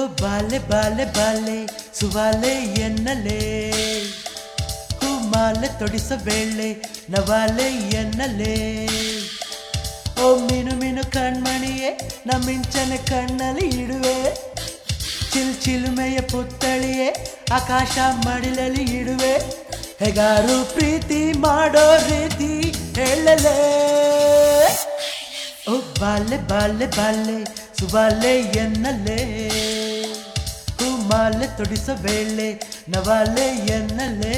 ಬಾಲೆ ಬಾಲೆ ಬಾಲೆ ಸುವಾಲೆ ಎನ್ನಲೆ ಹೂಮಾಲೆ ತೊಡಿಸಬೇಳೆ ನವಾಲೆ ಎನ್ನಲೆ ಓ ಮೀನು ಮೀನು ಕಣ್ಮಣಿಯೇ ನಮ್ಮಿಂಚನೆ ಕಣ್ಣಲ್ಲಿ ಇಡುವೆ ಚಿಲ್ ಚಿಲುಮೆಯ ಪುತ್ತಳಿಯೇ ಆಕಾಶ ಮಡಿಲಲ್ಲಿ ಇಡುವೆ ಹೇಗಾರು ಪ್ರೀತಿ ಮಾಡೋ ರೀತಿ ಹೇಳಲೇ ಓ ಬಾಲೆ ಬಾಲೆ ಬಾಲೆ ಸುಬಾಲೆ ಎನ್ನಲೆ ಹೂಮಾಲೆ ತೊಡಿಸಬೇಳೆ ನವಾಲೆ ಎನ್ನಲೆ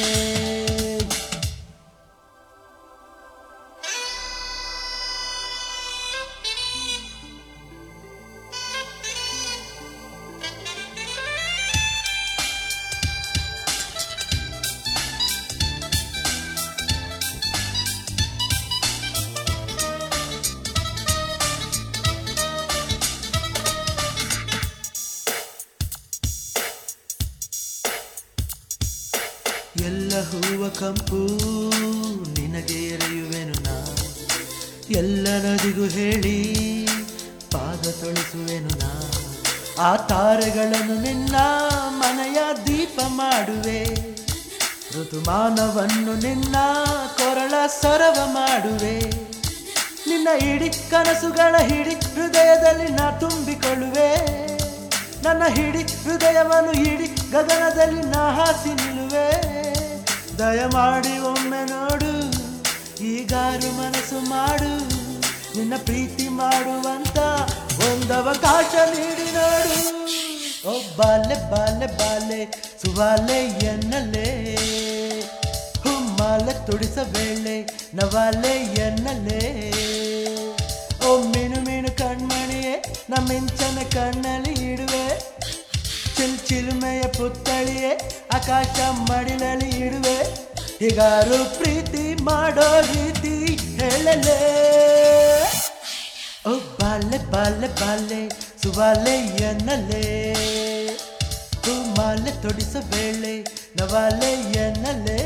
ಎಲ್ಲ ಹೂವ ಕಂಪು ನಿನಗೆ ಎರೆಯುವೆನು ನಾ ಎಲ್ಲ ನದಿಗೂ ಹೇಳಿ ಪಾದ ತೊಳಿಸುವೆನು ನಾ ಆ ತಾರೆಗಳನ್ನು ನಿನ್ನ ಮನೆಯ ದೀಪ ಮಾಡುವೆ ಋತುಮಾನವನ್ನು ನಿನ್ನ ಕೊರಳ ಸರವ ಮಾಡುವೆ ನಿನ್ನ ಇಡಿ ಕನಸುಗಳ ಹಿಡಿ ಹೃದಯದಲ್ಲಿ ನಾ ತುಂಬಿಕೊಳ್ಳುವೆ ನನ್ನ ಹಿಡಿ ಹೃದಯವನ್ನು ಇಡಿ ಗಗನದಲ್ಲಿ ನಾ ಹಾಸಿ ನಿಲ್ಲುವೆ ದಯಮಾಡಿ ಒಮ್ಮೆ ನೋಡು ಈಗಾರು ಮನಸ್ಸು ಮಾಡು ನಿನ್ನ ಪ್ರೀತಿ ಮಾಡುವಂತ ಒಂದವಕಾಶ ನೀಡಿ ನೋಡು ಓ ಬಾಲೆ ಬಾಲೆ ಬಾಲೆ ಸುವಾಲೆ ಎನ್ನಲೆ ಹುಮ್ಮಾಲೆ ತುಡಿಸಬೇಳೆ ನವಾಲೆ ಎನ್ನಲೆ ಓ ಮೀನು ಮೀನು ಕಣ್ಮಣಿಯೇ ನಮ್ಮಿಂಚನ ಕಣ್ಣಲ್ಲಿ ಇಡುವೆ ಚಿಲ್ ಚಿಲ್ಮೆಯ ಪುತ್ತಳಿಯೇ ಆಕಾಶ ಮಡಿಲಲ್ಲಿ ಇಡುವೆ ಹೀಗಾರು ಪ್ರೀತಿ ಮಾಡೋ ರೀತಿ ಹೇಳಲೇ ಓ ಬಾಲೆ ಬಾಲೆ ಬಾಲೆ ಸುವಾಲೆ ಎನ್ನಲೆ ಮಾಲೆ ತೊಡಿಸಬೇಳೆ ನವಾಲೆ ಎನ್ನಲೆ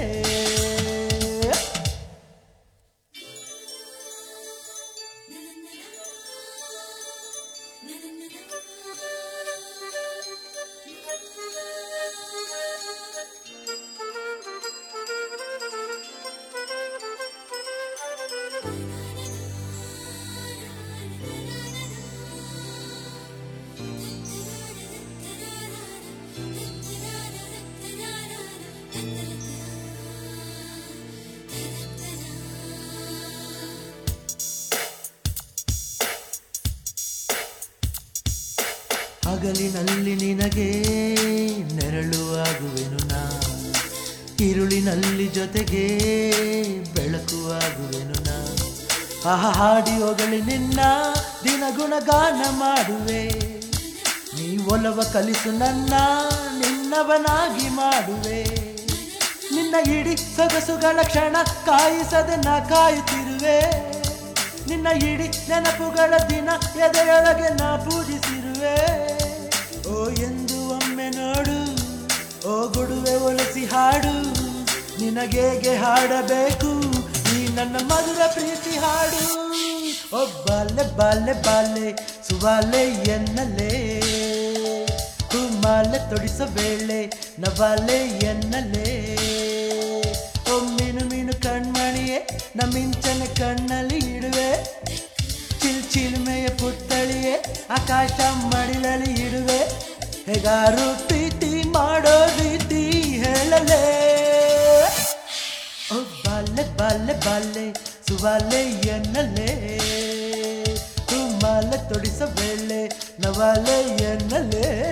ಹಗಲಿನಲ್ಲಿ ನಿನಗೆ ನೆರಳು ಆಗುವೆನು ನಾ ಇರುಳಿನಲ್ಲಿ ಜೊತೆಗೆ ಬೆಳಕು ಆಗುವೆನು ನಾ ಆಹ ಹಾಡಿ ಹೋಗಲಿ ನಿನ್ನ ದಿನಗುಣ ಗಾನ ಮಾಡುವೆ ನೀ ಒಲವ ಕಲಿಸು ನನ್ನ ನಿನ್ನವನಾಗಿ ಮಾಡುವೆ ನಿನ್ನ ಇಡಿ ಸೊಗಸುಗಳ ಕ್ಷಣ ಕಾಯಿಸದೆ ನಾ ಕಾಯುತ್ತಿರುವೆ ನಿನ್ನ ಇಡಿ ನೆನಪುಗಳ ದಿನ ಎದೆಯೊಳಗೆ ನಾ ಪೂಜಿಸಿರುವೆ ಓ ಎಂದು ಒಮ್ಮೆ ನೋಡು ಓ ಗುಡುವೆ ಒಲಸಿ ಹಾಡು ನಿನಗೇಗೆ ಹಾಡಬೇಕು ಈ ನನ್ನ ಮಧುರ ಪ್ರೀತಿ ಹಾಡು ಓ ಬಾಲೆ ಬಾಲೆ ಬಾಲೆ ಸುವಾಲೆ ಎನ್ನಲೆ ಮಾಲೆ ತೊಡಿಸಬೇಳೆ ನವಾಲೆ ಎನ್ನಲೆ ಓ ಮೀನು ಮೀನು ಕಣ್ಮಣಿಯೇ ನಮ್ಮಿಂಚನೆ ಕಣ್ಣಲ್ಲಿ ಇಡುವೆ ಚಿಲ್ ಚಿಲ್ಮೆಯ ಪುತ್ತಳಿಯೇ ಆಕಾಶ ಮಡಿಲಲ್ಲಿ ಇಡುವೆ ಹೇಗಾರು ಪ್ರೀತಿ ಮಾಡೋ ರೀತಿ ಹೇಳಲೇ ಓ ಬಾಲೆ ಬಾಲೆ ಬಾಲೆ ಸುವಾಲೆ ಎನ್ನಲೆ ಮಾಲೆ ತೊಡಿಸಬೇಳೆ ನವಾಲೆ ಎನ್ನಲೆ